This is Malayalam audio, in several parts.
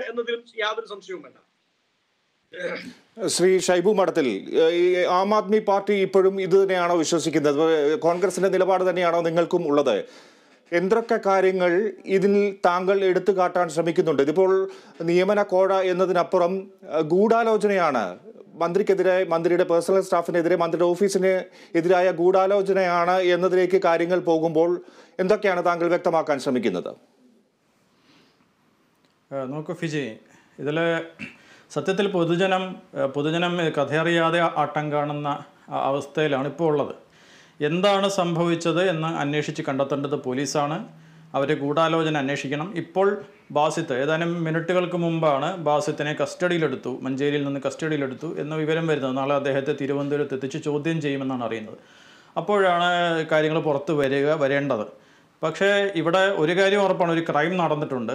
എന്നതിലും യാതൊരു സംശയവും വേണ്ട ശ്രീ ഷൈബു മഠത്തിൽ ഏഹ്, ഈ ആം ആദ്മി പാർട്ടി ഇപ്പോഴും ഇത് തന്നെയാണോ വിശ്വസിക്കുന്നത് ഏഹ്, കോൺഗ്രസിന്റെ നിലപാട് തന്നെയാണോ നിങ്ങൾക്കും ഉള്ളത് എന്തൊക്കെ കാര്യങ്ങൾ ഇതിൽ താങ്കൾ എടുത്തു കാട്ടാൻ ശ്രമിക്കുന്നുണ്ട് ഇതിപ്പോൾ നിയമന കോഴ എന്നതിനപ്പുറം ഏഹ്, ഗൂഢാലോചനയാണ് മന്ത്രിക്കെതിരെ മന്ത്രിയുടെ പേഴ്സണൽ സ്റ്റാഫിനെതിരെ മന്ത്രിയുടെ ഓഫീസിന് എതിരായ ഗൂഢാലോചനയാണ് എന്നതിലേക്ക് കാര്യങ്ങൾ പോകുമ്പോൾ എന്തൊക്കെയാണ് താങ്കൾ വ്യക്തമാക്കാൻ ശ്രമിക്കുന്നത് ഏഹ് നോക്കൂ ഫിജി ഇതിൽ സത്യത്തിൽ പൊതുജനം ഏഹ് പൊതുജനം കഥയറിയാതെ ആട്ടം കാണുന്ന ആ അവസ്ഥയിലാണ് ഇപ്പോൾ ഉള്ളത് എന്താണ് സംഭവിച്ചത് എന്ന് അന്വേഷിച്ച് കണ്ടെത്തേണ്ടത് പോലീസാണ് അവർ ഗൂഢാലോചന അന്വേഷിക്കണം ഇപ്പോൾ ബാസിത്ത് ഏതാനും മിനിറ്റുകൾക്ക് മുമ്പാണ് ബാസിത്തിനെ കസ്റ്റഡിയിലെടുത്തു മഞ്ചേരിയിൽ നിന്ന് കസ്റ്റഡിയിലെടുത്തു എന്ന വിവരം വരുന്നത് നാളെ അദ്ദേഹത്തെ തിരുവനന്തപുരത്ത് എത്തിച്ച് ചോദ്യം ചെയ്യുമെന്നാണ് അറിയുന്നത് അപ്പോഴാണ് കാര്യങ്ങൾ പുറത്ത് വരിക വരേണ്ടത് പക്ഷേ ഇവിടെ ഒരു കാര്യം ഉറപ്പാണ് ഒരു ക്രൈം നടന്നിട്ടുണ്ട്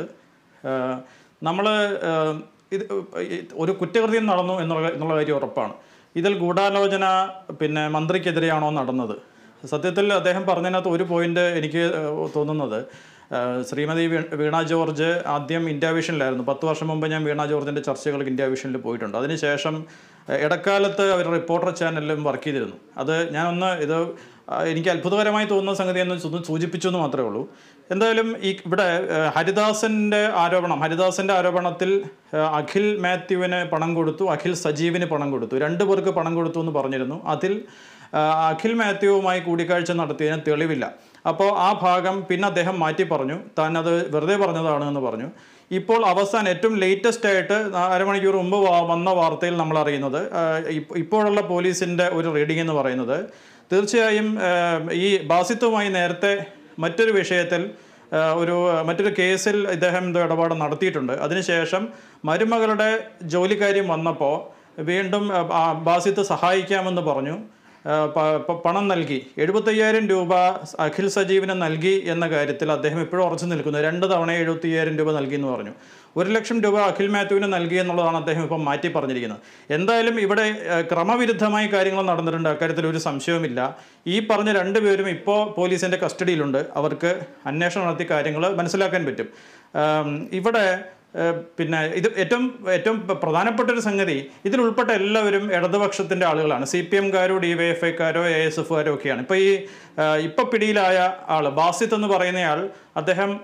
നമ്മൾ ഇത് ഈ ഒരു കുറ്റകൃത്യം നടന്നു എന്നുള്ള എന്നുള്ള കാര്യം ഉറപ്പാണ് ഇതിൽ ഗൂഢാലോചന പിന്നെ മന്ത്രിക്കെതിരെയാണോ നടന്നത് സത്യത്തിൽ അദ്ദേഹം പറഞ്ഞതിനകത്ത് ഒരു പോയിന്റ് എനിക്ക് ഏഹ്, തോന്നുന്നത് ഏഹ്, ശ്രീമതി വീ- വീണ ജോർജ് ആദ്യം ഇന്ത്യ വിഷനിലായിരുന്നു പത്ത് വർഷം മുമ്പ് ഞാൻ വീണ ജോർജിൻ്റെ ചർച്ചകൾക്ക് ഇന്ത്യ വിഷനിൽ പോയിട്ടുണ്ട് അതിനുശേഷം ഏഹ്, ഇടക്കാലത്ത് അവർ റിപ്പോർട്ടർ ചാനലിലും വർക്ക് ചെയ്തിരുന്നു അത് ഞാനൊന്ന് ഇത് ആ, എനിക്ക് അത്ഭുതകരമായി തോന്നുന്ന സംഗതി എന്ന് സൂ- സൂചിപ്പിച്ചു എന്ന് മാത്രമേ ഉള്ളൂ എന്തായാലും ഈ ഇവിടെ ഏഹ്, ഹരിദാസന്റെ ആരോപണം ഹരിദാസന്റെ ആരോപണത്തിൽ ഏഹ്, അഖിൽ മാത്യുവിന് പണം കൊടുത്തു അഖിൽ സജീവിന് പണം കൊടുത്തു രണ്ടു പേർക്ക് പണം കൊടുത്തു എന്ന് പറഞ്ഞിരുന്നു അതിൽ ഏഹ്, അഖിൽ മാത്യുവുമായി കൂടിക്കാഴ്ച നടത്തിയതിന് തെളിവില്ല അപ്പോൾ ആ ഭാഗം പിന്നെ അദ്ദേഹം മാറ്റി പറഞ്ഞു താൻ അത് വെറുതെ പറഞ്ഞതാണ് എന്ന് പറഞ്ഞു ഇപ്പോൾ അവസാനം ഏറ്റവും ലേറ്റസ്റ്റ് ആയിട്ട് അരമണിക്കൂർ മുമ്പ് വ- വന്ന വാർത്തയിൽ നമ്മൾ അറിയുന്നത് ഏഹ്, ഇപ്പ- ഇപ്പോഴുള്ള പോലീസിന്റെ ഒരു റീഡിംഗ് എന്ന് പറയുന്നത് തീർച്ചയായും ഏഹ്, ഈ ബാസിത്തുമായി നേരത്തെ മറ്റൊരു വിഷയത്തിൽ ഏഹ്, ഒരു മറ്റൊരു കേസിൽ ഇദ്ദേഹം എന്തോ ഇടപാട് നടത്തിയിട്ടുണ്ട് അതിനുശേഷം മരുമകളുടെ ജോലിക്കാര്യം വന്നപ്പോൾ വീണ്ടും ഏഹ്, ആ ബാസിത്ത് സഹായിക്കാമെന്ന് പറഞ്ഞു ഏഹ്, പ- പ- പണം നൽകി എഴുപത്തയ്യായിരം രൂപ അഖിൽ സജീവിന് നൽകി എന്ന കാര്യത്തിൽ അദ്ദേഹം ഇപ്പോഴും ഉറച്ചു നിൽക്കുന്നു രണ്ട് തവണ എഴുപത്തയ്യായിരം രൂപ നൽകി എന്ന് പറഞ്ഞു ഒരു ലക്ഷം രൂപ അഖിൽ മാത്യുവിന് നൽകി എന്നുള്ളതാണ് അദ്ദേഹം ഇപ്പം മാറ്റി പറഞ്ഞിരിക്കുന്നത് എന്തായാലും ഇവിടെ ഏഹ്, ക്രമവിരുദ്ധമായി കാര്യങ്ങൾ നടന്നിട്ടുണ്ട് അക്കാര്യത്തിൽ ഒരു സംശയവുമില്ല ഈ പറഞ്ഞ രണ്ടുപേരും ഇപ്പോൾ പോലീസിൻ്റെ കസ്റ്റഡിയിലുണ്ട് അവർക്ക് അന്വേഷണം നടത്തി കാര്യങ്ങൾ മനസ്സിലാക്കാൻ പറ്റും ആം, ഇവിടെ ഏഹ്, പിന്നെ ഇത് ഏറ്റവും ഏറ്റവും പ്ര- പ്രധാനപ്പെട്ട ഒരു സംഗതി ഇതിൽ ഉൾപ്പെട്ട എല്ലാവരും ഇടതുപക്ഷത്തിന്റെ ആളുകളാണ് സി പി എംകാരോ ഡി വൈ എഫ് ഐക്കാരോ എ എസ് എഫുകാരോ ഒക്കെയാണ് ഇപ്പൊ ഈ ഏഹ്, ഇപ്പൊ പിടിയിലായ ആള് ബാസിത്ത് എന്ന് പറയുന്നയാൾ അദ്ദേഹം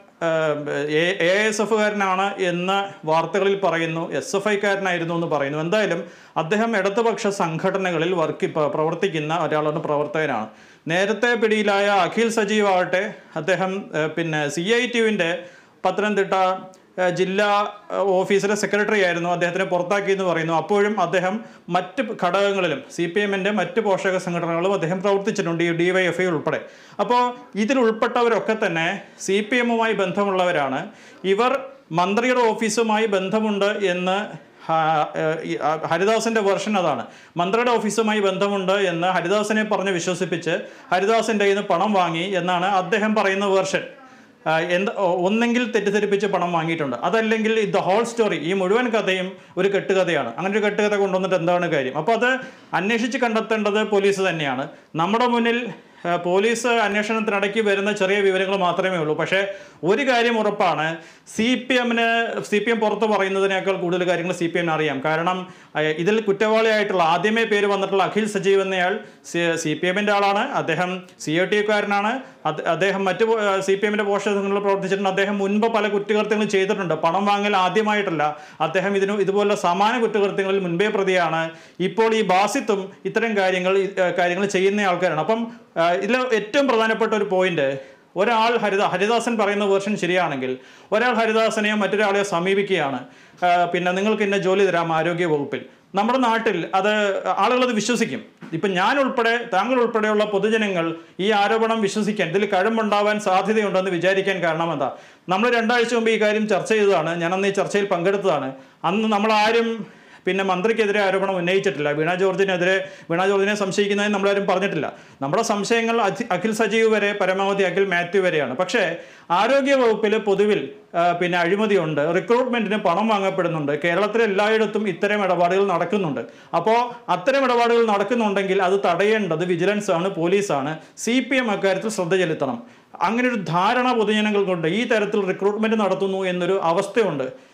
എ എസ് എഫുകാരനാണ് എന്ന് വാർത്തകളിൽ പറയുന്നു എസ് എഫ് ഐക്കാരനായിരുന്നു എന്ന് പറയുന്നു എന്തായാലും അദ്ദേഹം ഇടതുപക്ഷ സംഘടനകളിൽ വർക്ക് പ്രവർത്തിക്കുന്ന ഒരാളാണ് പ്രവർത്തകനാണ് നേരത്തെ പിടിയിലായ അഖിൽ സജീവ് ആവട്ടെ അദ്ദേഹം ഏഹ്, പിന്നെ സി ഐ ടിയുവിൻ്റെ പത്തനംതിട്ട ഏഹ് ജില്ലാ ഏഹ് ഓഫീസിലെ സെക്രട്ടറി ആയിരുന്നു അദ്ദേഹത്തിനെ പുറത്താക്കി എന്ന് പറയുന്നു അപ്പോഴും അദ്ദേഹം മറ്റ് ഘടകങ്ങളിലും സി പി എമ്മിൻ്റെ മറ്റ് പോഷക സംഘടനകളും അദ്ദേഹം പ്രവർത്തിച്ചിട്ടുണ്ട് ഈ ഡി വൈ എഫ് ഐ ഉൾപ്പെടെ അപ്പോൾ ഇതിൽ ഉൾപ്പെട്ടവരൊക്കെ തന്നെ സി പി എമ്മുമായി ബന്ധമുള്ളവരാണ് ഇവർ മന്ത്രിയുടെ ഓഫീസുമായി ബന്ധമുണ്ട് എന്ന് ഹ- ഏഹ് ഈ ആ ഹരിദാസിന്റെ വെർഷൻ അതാണ് മന്ത്രിയുടെ ഓഫീസുമായി ബന്ധമുണ്ട് എന്ന് ഹരിദാസിനെ പറഞ്ഞ് വിശ്വസിപ്പിച്ച് ഹരിദാസിൻ്റെ കയ്യിൽ നിന്ന് പണം വാങ്ങി എന്നാണ് അദ്ദേഹം പറയുന്ന വെർഷൻ ആ, എന്ത് ഒ- ഒന്നെങ്കിൽ തെറ്റിദ്ധരിപ്പിച്ച് പണം വാങ്ങിയിട്ടുണ്ട് അതല്ലെങ്കിൽ ദ ഹോൾ സ്റ്റോറി ഈ മുഴുവൻ കഥയും ഒരു കെട്ടുകഥയാണ് അങ്ങനെ ഒരു കെട്ടുകഥ കൊണ്ടുവന്നിട്ട് എന്താണ് കാര്യം അപ്പോൾ അത് അന്വേഷിച്ച് കണ്ടെത്തേണ്ടത് പോലീസ് തന്നെയാണ് നമ്മുടെ മുന്നിൽ ആ, പോലീസ് അന്വേഷണത്തിനിടയ്ക്ക് വരുന്ന ചെറിയ വിവരങ്ങൾ മാത്രമേ ഉള്ളൂ പക്ഷേ ഒരു കാര്യം ഉറപ്പാണ് സി പി എമ്മിന് സി പി എം പുറത്ത് പറയുന്നതിനേക്കാൾ കൂടുതൽ കാര്യങ്ങൾ സി പി എമ്മിന് അറിയാം കാരണം ആ, ഇതിൽ കുറ്റവാളിയായിട്ടുള്ള ആദ്യമേ പേര് വന്നിട്ടുള്ള അഖിൽ സജീവ് എന്നയാൾ സി പി എമ്മിൻ്റെ ആളാണ് അദ്ദേഹം സി ഒ ടി കാരനാണ് അദ്ദേഹം മറ്റ് സി പി എമ്മിൻ്റെ പോഷക സംഘടനകളിൽ പ്രവർത്തിച്ചിട്ടുണ്ട് അദ്ദേഹം മുൻപ് പല കുറ്റകൃത്യങ്ങളും ചെയ്തിട്ടുണ്ട് പണം വാങ്ങൽ ആദ്യമായിട്ടല്ല അദ്ദേഹം ഇതിന് ഇതുപോലുള്ള സമാന കുറ്റകൃത്യങ്ങളിൽ മുൻപേ പ്രതിയാണ് ഇപ്പോൾ ഈ ബാസിത്തും ഇത്തരം കാര്യങ്ങൾ ഈ, ഏഹ്, കാര്യങ്ങൾ ചെയ്യുന്ന ആൾക്കാരാണ് അപ്പം ഇതിൽ ഏറ്റവും പ്രധാനപ്പെട്ട ഒരു പോയിന്റ് ഒരാൾ ഹരിദ ഹരിദാസൻ പറയുന്ന വേർഷൻ ശരിയാണെങ്കിൽ ഒരാൾ ഹരിദാസനെയോ മറ്റൊരാളെയോ സമീപിക്കുകയാണ് ആ, പിന്നെ നിങ്ങൾക്ക് ഇന്ന ജോലി തരാം ആരോഗ്യ വകുപ്പിൽ നമ്മുടെ നാട്ടിൽ അത് ആളുകൾ അത് വിശ്വസിക്കും ഇപ്പം ഞാൻ ഉൾപ്പെടെ താങ്കൾ ഉൾപ്പെടെയുള്ള പൊതുജനങ്ങൾ ഈ ആരോപണം വിശ്വസിക്കാൻ ഇതിൽ കഴമ്പുണ്ടാവാൻ സാധ്യതയുണ്ടെന്ന് വിചാരിക്കാൻ കാരണം എന്താ നമ്മൾ രണ്ടാഴ്ച മുമ്പ് ഈ കാര്യം ചർച്ച ചെയ്തതാണ് ഞാൻ അന്ന് ഈ ചർച്ചയിൽ പങ്കെടുത്തതാണ് അന്ന് നമ്മൾ ആരും പിന്നെ മന്ത്രിക്കെതിരെ ആരോപണം ഉന്നയിച്ചിട്ടില്ല വീണ ജോർജിനെതിരെ വീണ ജോർജിനെ സംശയിക്കുന്നതിന് നമ്മളാരും പറഞ്ഞിട്ടില്ല നമ്മുടെ സംശയങ്ങൾ അഖി- അഖിൽ സജീവ് വരെ പരമാവധി അഖിൽ മാത്യു വരെയാണ് പക്ഷേ ആരോഗ്യ വകുപ്പിൽ പൊതുവിൽ ആ, പിന്നെ അഴിമതിയുണ്ട് റിക്രൂട്ട്മെന്റിന് പണം വാങ്ങപ്പെടുന്നുണ്ട് കേരളത്തിലെ എല്ലായിടത്തും ഇത്തരം ഇടപാടുകൾ നടക്കുന്നുണ്ട് അപ്പോൾ അത്തരം ഇടപാടുകൾ നടക്കുന്നുണ്ടെങ്കിൽ അത് തടയേണ്ടത് വിജിലൻസ് ആണ് പോലീസാണ് സി പി എം അക്കാര്യത്തിൽ ശ്രദ്ധ ചെലുത്തണം അങ്ങനെ ഒരു ധാരണ പൊതുജനങ്ങൾക്കുണ്ട് ഈ തരത്തിൽ റിക്രൂട്ട്മെന്റ് നടത്തുന്നു എന്നൊരു അവസ്ഥയുണ്ട്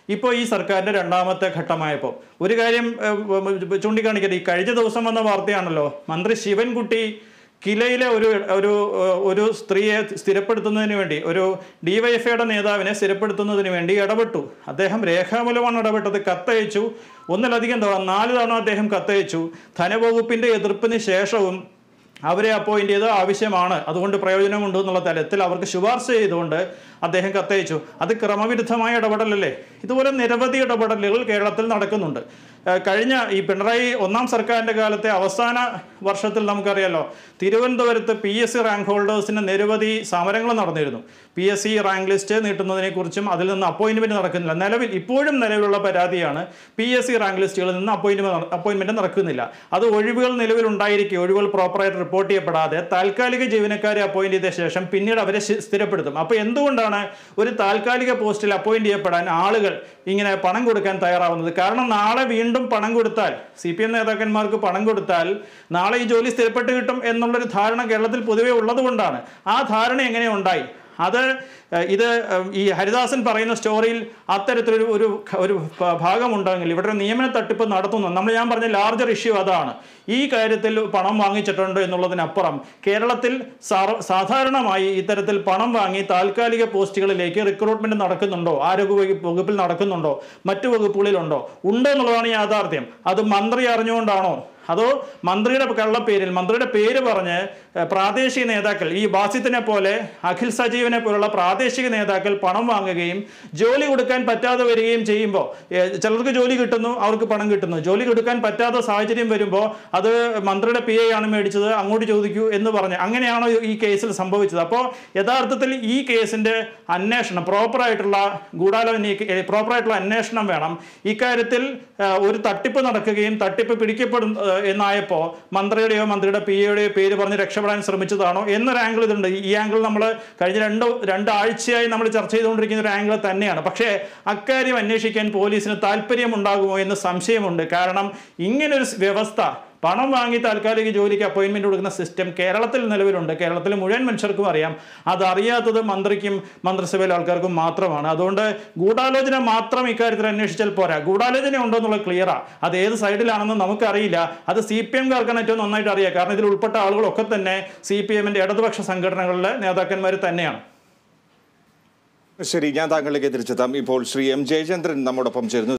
ഇപ്പോൾ ഈ സർക്കാരിൻ്റെ രണ്ടാമത്തെ ഘട്ടമായപ്പോൾ ഒരു കാര്യം ഏഹ്, ചൂണ്ടിക്കാണിക്കട്ടെ ഈ കഴിഞ്ഞ ദിവസം വന്ന വാർത്തയാണല്ലോ മന്ത്രി ശിവൻകുട്ടി കിലയിലെ ഒരു ഒരു ഏഹ്, ഒരു സ്ത്രീയെ സ്ഥിരപ്പെടുത്തുന്നതിന് വേണ്ടി ഒരു ഡിവൈഎഫ്ഐയുടെ നേതാവിനെ സ്ഥിരപ്പെടുത്തുന്നതിന് വേണ്ടി ഇടപെട്ടു അദ്ദേഹം രേഖാമൂലമാണ് ഇടപെട്ടത് കത്തയച്ചു ഒന്നിലധികം തവണ നാല് തവണ അദ്ദേഹം കത്തയച്ചു ധനവകുപ്പിന്റെ എതിർപ്പിന് ശേഷവും അവരെ അപ്പോയിന്റ് ചെയ്ത് ആവശ്യമാണ് അതുകൊണ്ട് പ്രയോജനമുണ്ട് എന്നുള്ള തലത്തിൽ അവർക്ക് ശുപാർശ ചെയ്തുകൊണ്ട് അദ്ദേഹം കത്തയച്ചു അത് ക്രമവിരുദ്ധമായ ഇടപെടലല്ലേ ഇതുപോലെ നിരവധി ഇടപെടലുകൾ കേരളത്തിൽ നടക്കുന്നുണ്ട് ഏഹ് കഴിഞ്ഞ ഈ പിണറായി ഒന്നാം സർക്കാരിൻ്റെ കാലത്തെ അവസാന വർഷത്തിൽ നമുക്കറിയാലോ തിരുവനന്തപുരത്ത് പി എസ് സി റാങ്ക് ഹോൾഡേഴ്സിന് നിരവധി സമരങ്ങൾ നടന്നിരുന്നു P S C rank list നീട്ടുന്നതിനെക്കുറിച്ചും അതിൽ നിന്ന് അപ്പോയിൻമെൻറ്റ് നടക്കുന്നില്ല നിലവിൽ ഇപ്പോഴും നിലവിലുള്ള പരാതിയാണ് പി എസ് സി റാങ്ക് ലിസ്റ്റുകളിൽ നിന്ന് അപ്പോയിൻമെൻറ്റ് അപ്പോയിൻമെൻറ്റ് നടക്കുന്നില്ല അത് ഒഴിവുകൾ നിലവിലുണ്ടായിരിക്കും ഒഴിവുകൾ പ്രോപ്പറായിട്ട് റിപ്പോർട്ട് ചെയ്യപ്പെടാതെ താൽക്കാലിക ജീവനക്കാരെ അപ്പോയിന്റ് ചെയ്ത ശേഷം പിന്നീട് അവരെ ശി- സ്ഥിരപ്പെടുത്തും അപ്പോൾ എന്തുകൊണ്ടാണ് ഒരു താൽക്കാലിക പോസ്റ്റിൽ അപ്പോയിന്റ് ചെയ്യപ്പെടാൻ ആളുകൾ ഇങ്ങനെ പണം കൊടുക്കാൻ തയ്യാറാവുന്നത് കാരണം നാളെ വീണ്ടും പണം കൊടുത്താൽ സി പി എം നേതാക്കന്മാർക്ക് പണം കൊടുത്താൽ നാളെ ഈ ജോലി സ്ഥിരപ്പെട്ട് കിട്ടും എന്നുള്ളൊരു ധാരണ കേരളത്തിൽ പൊതുവെ ഉള്ളതുകൊണ്ടാണ് ആ ധാരണ എങ്ങനെ ഉണ്ടായി അത് ഏഹ്, ഇത് ഏഹ്, ഈ ഹരിദാസൻ പറയുന്ന സ്റ്റോറിയിൽ അത്തരത്തിലൊരു ഒരു ഖ- ഒരു ഭ- ഭാഗമുണ്ടെങ്കിൽ ഇവിടെ ഒരു നിയമന തട്ടിപ്പ് നടത്തുന്നു നമ്മൾ ഞാൻ പറഞ്ഞ ലാർജർ ഇഷ്യൂ അതാണ് ഈ കാര്യത്തിൽ പണം വാങ്ങിച്ചിട്ടുണ്ട് എന്നുള്ളതിനപ്പുറം കേരളത്തിൽ സാർ- സാധാരണമായി ഇത്തരത്തിൽ പണം വാങ്ങി താൽക്കാലിക പോസ്റ്റുകളിലേക്ക് റിക്രൂട്ട്മെന്റ് നടക്കുന്നുണ്ടോ ആരോഗ്യ വകുപ്പ് വകുപ്പിൽ നടക്കുന്നുണ്ടോ മറ്റു വകുപ്പുകളിലുണ്ടോ ഉണ്ട് എന്നുള്ളതാണ് യാഥാർത്ഥ്യം അത് മന്ത്രി അറിഞ്ഞുകൊണ്ടാണോ അതോ മന്ത്രിയുടെ കള്ളപ്പേരിൽ മന്ത്രിയുടെ പേര് പറഞ്ഞ് ഏഹ്, പ്രാദേശിക നേതാക്കൾ ഈ ബാസിത്തിനെ പോലെ അഖിൽ സജീവനെ പോലുള്ള പ്രാദേശിക നേതാക്കൾ പണം വാങ്ങുകയും ജോലി കൊടുക്കാൻ പറ്റാതെ വരികയും ചെയ്യുമ്പോൾ ചിലർക്ക് ജോലി കിട്ടുന്നു അവർക്ക് പണം കിട്ടുന്നു ജോലി കൊടുക്കാൻ പറ്റാത്ത സാഹചര്യം വരുമ്പോൾ അത് മന്ത്രിയുടെ പി എ ആണ് മേടിച്ചത് അങ്ങോട്ട് ചോദിക്കൂ എന്ന് പറഞ്ഞ് അങ്ങനെയാണോ ഈ കേസിൽ സംഭവിച്ചത് അപ്പോൾ യഥാർത്ഥത്തിൽ ഈ കേസിന്റെ അന്വേഷണം പ്രോപ്പറായിട്ടുള്ള ഗൂഢാലോചന പ്രോപ്പറായിട്ടുള്ള അന്വേഷണം വേണം ഇക്കാര്യത്തിൽ ആ, ഒരു തട്ടിപ്പ് നടക്കുകയും തട്ടിപ്പ് പിടിക്കപ്പെടും ആ, എന്നായപ്പോൾ മന്ത്രിയുടെയോ മന്ത്രിയുടെ പി എയുടെയോ പേര് പറഞ്ഞ് രക്ഷപ്പെടാൻ ശ്രമിച്ചതാണോ എന്നൊരു ആംഗിൾ ഇതുണ്ട് ഈ ആംഗിൾ നമ്മൾ കഴിഞ്ഞ രണ്ട് രണ്ടാഴ്ചയായി നമ്മൾ ചർച്ച ചെയ്തുകൊണ്ടിരിക്കുന്ന ഒരു ആംഗിൾ തന്നെയാണ് പക്ഷേ അക്കാര്യം അന്വേഷിക്കാൻ പോലീസിന് താല്പര്യമുണ്ടാകുമോ എന്ന് സംശയമുണ്ട് കാരണം ഇങ്ങനൊരു വ്യവസ്ഥ പണം വാങ്ങി താൽക്കാലിക ജോലിക്ക് അപ്പോയിൻമെന്റ് കൊടുക്കുന്ന സിസ്റ്റം കേരളത്തിൽ നിലവിലുണ്ട് കേരളത്തിലെ മുഴുവൻ മനുഷ്യർക്കും അറിയാം അതറിയാത്തത് മന്ത്രിക്കും മന്ത്രിസഭയിലെ ആൾക്കാർക്കും മാത്രമാണ് അതുകൊണ്ട് ഗൂഢാലോചന മാത്രം ഇക്കാര്യത്തിൽ അന്വേഷിച്ചാൽ പോരാ ഗൂഢാലോചന ഉണ്ടോ എന്നുള്ളത് ക്ലിയറാ അത് ഏത് സൈഡിലാണെന്ന് നമുക്കറിയില്ല അത് സി പി എം കാർക്കാണ് ഏറ്റവും നന്നായിട്ട് അറിയാം കാരണം ഇതിൽ ഉൾപ്പെട്ട ആളുകളൊക്കെ തന്നെ സി പി എമ്മിന്റെ ഇടതുപക്ഷ സംഘടനകളിലെ നേതാക്കന്മാർ തന്നെയാണ് ശരി ഞാൻ താങ്കളിലേക്ക് തിരിച്ചെത്താം ഇപ്പോൾ ശ്രീ എം ജയചന്ദ്രൻ നമ്മോടൊപ്പം ചേരുന്നു